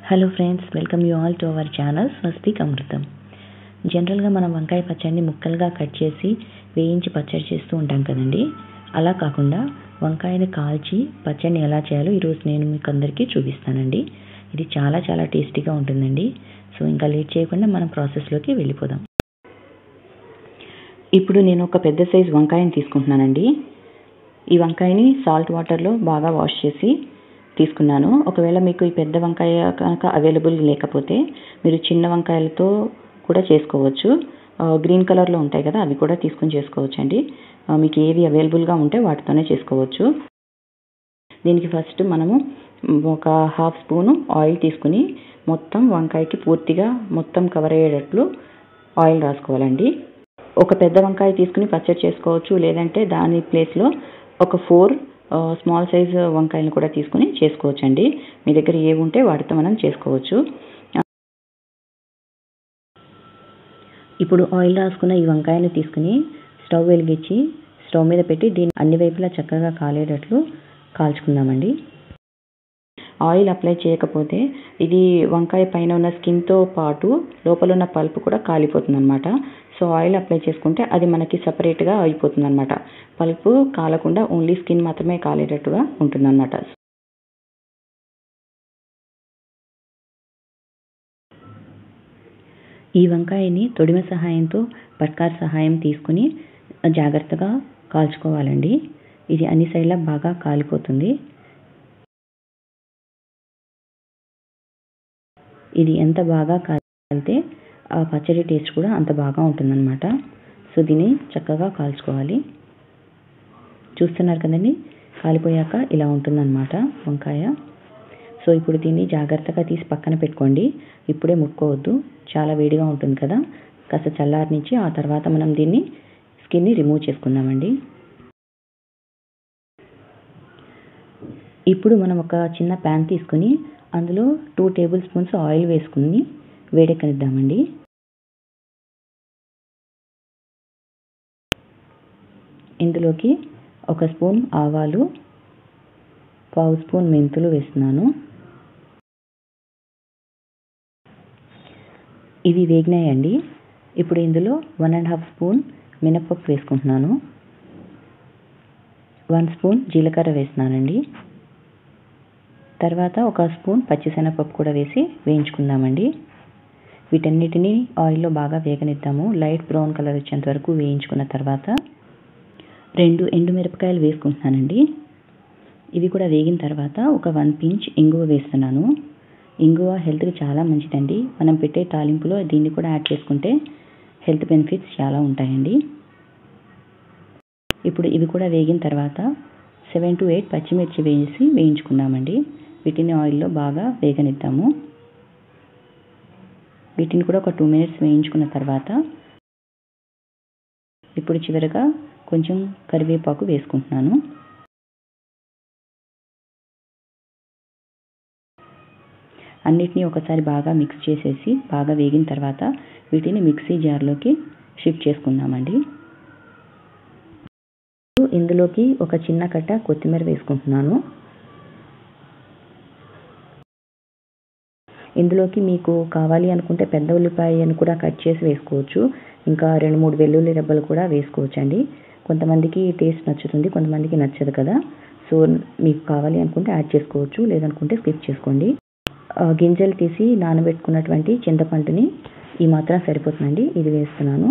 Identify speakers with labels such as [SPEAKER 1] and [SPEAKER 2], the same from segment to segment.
[SPEAKER 1] hello friends welcome you all to our channel Swastik Amrutham జనరల్గా మనం వంకాయ పచ్చడిని ముక్కలుగా కట్ చేసి వేయించి పచ్చడి చేస్తూ ఉంటాం కదండి అలా కాకుండా వంకాయని కాల్చి పచ్చడిని ఎలా చేయాలో ఈరోజు నేను మీకు అందరికీ చూపిస్తానండి ఇది చాలా చాలా టేస్టీగా ఉంటుందండి సో ఇంకా లేట్ చేయకుండా మనం ప్రాసెస్లోకి వెళ్ళిపోదాం ఇప్పుడు నేను ఒక పెద్ద సైజు వంకాయని తీసుకుంటున్నానండి ఈ వంకాయని సాల్ట్ వాటర్లో బాగా వాష్ చేసి తీసుకున్నాను ఒకవేళ మీకు ఈ పెద్ద వంకాయ కనుక అవైలబుల్ లేకపోతే మీరు చిన్న వంకాయలతో కూడా చేసుకోవచ్చు గ్రీన్ కలర్లో ఉంటాయి కదా అవి కూడా తీసుకొని చేసుకోవచ్చు అండి మీకు ఏవి అవైలబుల్గా ఉంటే వాటితోనే చేసుకోవచ్చు దీనికి ఫస్ట్ మనము ఒక హాఫ్ స్పూను ఆయిల్ తీసుకుని మొత్తం వంకాయకి పూర్తిగా మొత్తం కవర్ అయ్యేటట్లు ఆయిల్ రాసుకోవాలండి ఒక పెద్ద వంకాయ తీసుకుని పచ్చడి చేసుకోవచ్చు లేదంటే దాని ప్లేస్లో ఒక ఫోర్ స్మాల్ సైజ్ వంకాయలను కూడా తీసుకుని చేసుకోవచ్చు అండి మీ దగ్గర ఏవి ఉంటే వాటితో మనం చేసుకోవచ్చు ఇప్పుడు ఆయిల్ రాసుకున్న ఈ వంకాయని తీసుకుని స్టవ్ వెలిగించి స్టవ్ మీద పెట్టి దీన్ని అన్ని వైపులా చక్కగా కాలేటట్లు కాల్చుకుందామండి ఆయిల్ అప్లై చేయకపోతే ఇది వంకాయ పైన ఉన్న స్కిన్తో పాటు లోపల ఉన్న పల్ప్ కూడా కాలిపోతుంది అనమాట సో ఆయిల్ అప్లై చేసుకుంటే అది మనకి సపరేట్గా అయిపోతుంది అనమాట పల్పు కాలకుండా ఓన్లీ స్కిన్ మాత్రమే కాలేటట్టుగా ఉంటుందన్నమాట ఈ వంకాయని తొడిమ సహాయంతో పట్కార్ సహాయం తీసుకుని జాగ్రత్తగా కాల్చుకోవాలండి ఇది అన్ని సైడ్ల బాగా కాలిపోతుంది ఇది ఎంత బాగా కాలితే ఆ పచ్చడి టేస్ట్ కూడా అంత బాగా ఉంటుందన్నమాట సో దీన్ని చక్కగా కాల్చుకోవాలి చూస్తున్నారు కదండి కాలిపోయాక ఇలా ఉంటుందన్నమాట వంకాయ సో ఇప్పుడు దీన్ని జాగ్రత్తగా తీసి పక్కన పెట్టుకోండి ఇప్పుడే ముట్టుకోవద్దు చాలా వేడిగా ఉంటుంది కదా కాస్త చల్లారనిచ్చి ఆ తర్వాత మనం దీన్ని స్కిన్ని రిమూవ్ చేసుకుందామండి ఇప్పుడు మనం ఒక చిన్న ప్యాన్ తీసుకుని అందులో టూ టేబుల్ స్పూన్స్ ఆయిల్ వేసుకుని వేడెక్కనిద్దామండి ఇందులోకి ఒక స్పూన్ ఆవాలు పావు స్పూన్ మెంతులు వేస్తున్నాను ఇవి వేగినాయండి ఇప్పుడు ఇందులో వన్ అండ్ హాఫ్ స్పూన్ మినపప్పు వేసుకుంటున్నాను వన్ స్పూన్ జీలకర్ర వేస్తున్నానండి తర్వాత ఒక స్పూన్ పచ్చిశనగపప్పు కూడా వేసి వేయించుకుందామండి వీటన్నిటిని ఆయిల్లో బాగా వేగనిద్దాము లైట్ బ్రౌన్ కలర్ వచ్చేంత వరకు వేయించుకున్న తర్వాత రెండు ఎండుమిరపకాయలు వేసుకుంటున్నానండి ఇవి కూడా వేగిన తర్వాత ఒక వన్ పించ్ ఇంగువ వేస్తున్నాను ఇంగువ హెల్త్కి చాలా మంచిదండి మనం పెట్టే తాలింపులో దీన్ని కూడా యాడ్ చేసుకుంటే హెల్త్ బెనిఫిట్స్ చాలా ఉంటాయండి ఇప్పుడు ఇవి కూడా వేగిన తర్వాత సెవెన్ టు ఎయిట్ పచ్చిమిర్చి వేసి వేయించుకుందామండి వీటిని ఆయిల్లో బాగా వేగనిద్దాము వీటిని కూడా ఒక టూ మినిట్స్ వేయించుకున్న తర్వాత ఇప్పుడు చివరిగా కొంచెం కరివేపాకు వేసుకుంటున్నాను అన్నిటినీ ఒకసారి బాగా మిక్స్ చేసేసి బాగా వేగిన తర్వాత వీటిని మిక్సీ జార్లోకి షిఫ్ట్ చేసుకుందామండి ఇందులోకి ఒక చిన్న కట్ట కొత్తిమీర వేసుకుంటున్నాను ఇందులోకి మీకు కావాలి అనుకుంటే పెద్ద ఉల్లిపాయను కూడా కట్ చేసి వేసుకోవచ్చు ఇంకా రెండు మూడు వెల్లుల్లి రెబ్బలు కూడా వేసుకోవచ్చు అండి కొంతమందికి టేస్ట్ నచ్చుతుంది కొంతమందికి నచ్చదు కదా సో మీకు కావాలి అనుకుంటే యాడ్ చేసుకోవచ్చు లేదనుకుంటే స్కిప్ చేసుకోండి గింజలు తీసి నానబెట్టుకున్నటువంటి చింతపండుని ఈ మాత్రం సరిపోతుందండి ఇది వేస్తున్నాను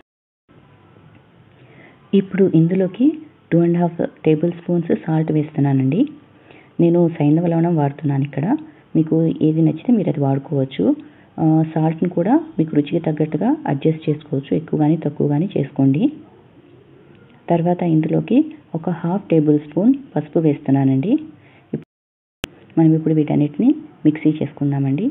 [SPEAKER 1] ఇప్పుడు ఇందులోకి two and half tablespoons salt వేస్తున్నానండి నేను సైంధవ లవణం వాడుతున్నాను ఇక్కడ మీకు ఏది నచ్చితే మీరు అది వాడుకోవచ్చు సాల్ట్ని కూడా మీకు రుచికి తగ్గట్టుగా అడ్జస్ట్ చేసుకోవచ్చు ఎక్కువ కానీ తక్కువ కానీ చేసుకోండి తర్వాత ఇందులోకి ఒక హాఫ్ టేబుల్ స్పూన్ పసుపు వేస్తున్నానండి మనం ఇప్పుడు వీటన్నిటిని మిక్సీ చేసుకుందామండి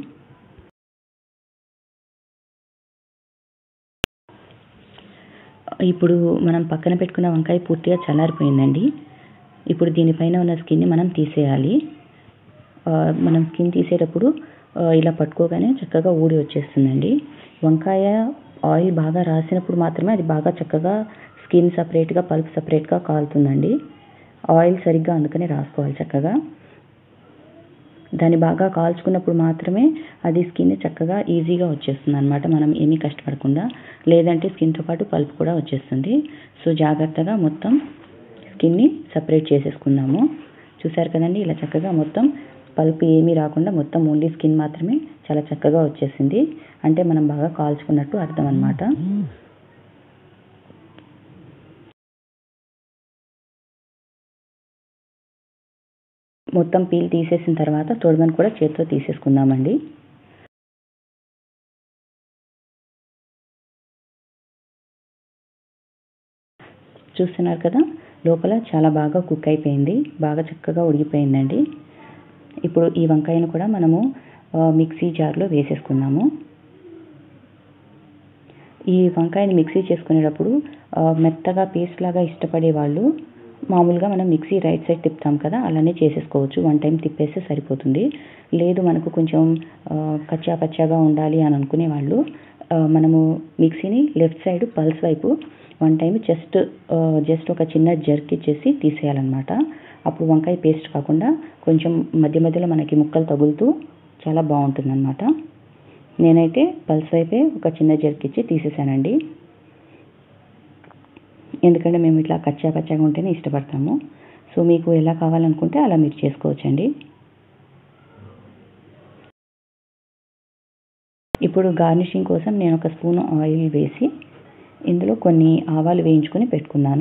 [SPEAKER 1] ఇప్పుడు మనం పక్కన పెట్టుకున్న వంకాయ పూర్తిగా చల్లారిపోయిందండి ఇప్పుడు దీనిపైన ఉన్న స్కిన్ని మనం తీసేయాలి మనం స్కిన్ తీసేటప్పుడు ఇలా పట్టుకోగానే చక్కగా ఊడి వచ్చేస్తుందండి వంకాయ ఆయిల్ బాగా రాసినప్పుడు మాత్రమే అది బాగా చక్కగా స్కిన్ సపరేట్గా పల్ప్ సపరేట్గా కాలుతుందండి ఆయిల్ సరిగ్గా అందుకనే రాసుకోవాలి చక్కగా దాన్ని బాగా కాల్చుకున్నప్పుడు మాత్రమే అది స్కిన్ చక్కగా ఈజీగా వచ్చేస్తుంది అనమాట మనం ఏమీ కష్టపడకుండా లేదంటే స్కిన్తో పాటు పల్ప్ కూడా వచ్చేస్తుంది సో జాగ్రత్తగా మొత్తం స్కిన్ని సపరేట్ చేసేసుకుందాము చూసారు కదండి ఇలా చక్కగా మొత్తం పల్ప్ ఏమీ రాకుండా మొత్తం ఓన్లీ స్కిన్ మాత్రమే చాలా చక్కగా వచ్చేసింది అంటే మనం బాగా కాల్చుకున్నట్టు అర్థం అనమాట మొత్తం పీల్ తీసేసిన తర్వాత తొడమని కూడా చేతితో తీసేసుకుందామండి చూస్తున్నారు కదా లోపల చాలా బాగా కుక్ అయిపోయింది బాగా చక్కగా ఉడికిపోయిందండి ఇప్పుడు ఈ వంకాయను కూడా మనము మిక్సీ జార్లో వేసేసుకుందాము ఈ వంకాయని మిక్సీ చేసుకునేటప్పుడు మెత్తగా పేస్ట్ లాగా ఇష్టపడే వాళ్ళు మామూలుగా మనం మిక్సీ రైట్ సైడ్ తిప్పుతాం కదా అలానే చేసేసుకోవచ్చు వన్ టైం తిప్పేస్తే సరిపోతుంది లేదు మనకు కొంచెం కచ్చా పచ్చాగా ఉండాలి అని అనుకునే వాళ్ళు మనము మిక్సీని లెఫ్ట్ సైడ్ పల్స్ వైపు వన్ టైం జస్ట్ జస్ట్ ఒక చిన్న జర్క్ ఇచ్చేసి తీసేయాలన్నమాట అప్పుడు వంకాయ పేస్ట్ కాకుండా కొంచెం మధ్య మధ్యలో మనకి ముక్కలు తగులుతూ చాలా బాగుంటుంది అనమాట నేనైతే పల్స్ వైపే ఒక చిన్న జర్క్ ఇచ్చి తీసేసానండి ఎందుకంటే మేము ఇట్లా కచ్చా పచ్చాగా ఉంటేనే ఇష్టపడతాము సో మీకు ఎలా కావాలనుకుంటే అలా మీరు చేసుకోవచ్చండి ఇప్పుడు గార్నిషింగ్ కోసం నేను ఒక స్పూన్ ఆయిల్ వేసి ఇందులో కొన్ని ఆవాలు వేయించుకొని పెట్టుకున్నాను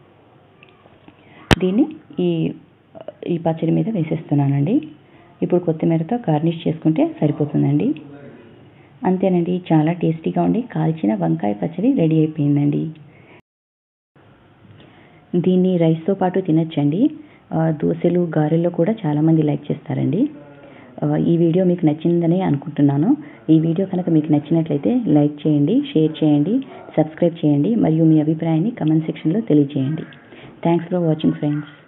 [SPEAKER 1] దీన్ని ఈ ఈ పచ్చడి మీద వేసేస్తున్నానండి ఇప్పుడు కొత్తిమీరతో గార్నిష్ చేసుకుంటే సరిపోతుందండి అంతేనండి చాలా టేస్టీగా ఉండి కాల్చిన వంకాయ పచ్చడి రెడీ అయిపోయిందండి దీన్ని రైస్తో పాటు తినచ్చండి దోశలు గారెల్లో కూడా చాలామంది లైక్ చేస్తారండి ఈ వీడియో మీకు నచ్చిందని అనుకుంటున్నాను ఈ వీడియో కనుక మీకు నచ్చినట్లయితే లైక్ చేయండి షేర్ చేయండి సబ్స్క్రైబ్ చేయండి మరియు మీ అభిప్రాయాన్ని కమెంట్ సెక్షన్లో తెలియజేయండి థ్యాంక్స్ ఫర్ వాచింగ్ ఫ్రెండ్స్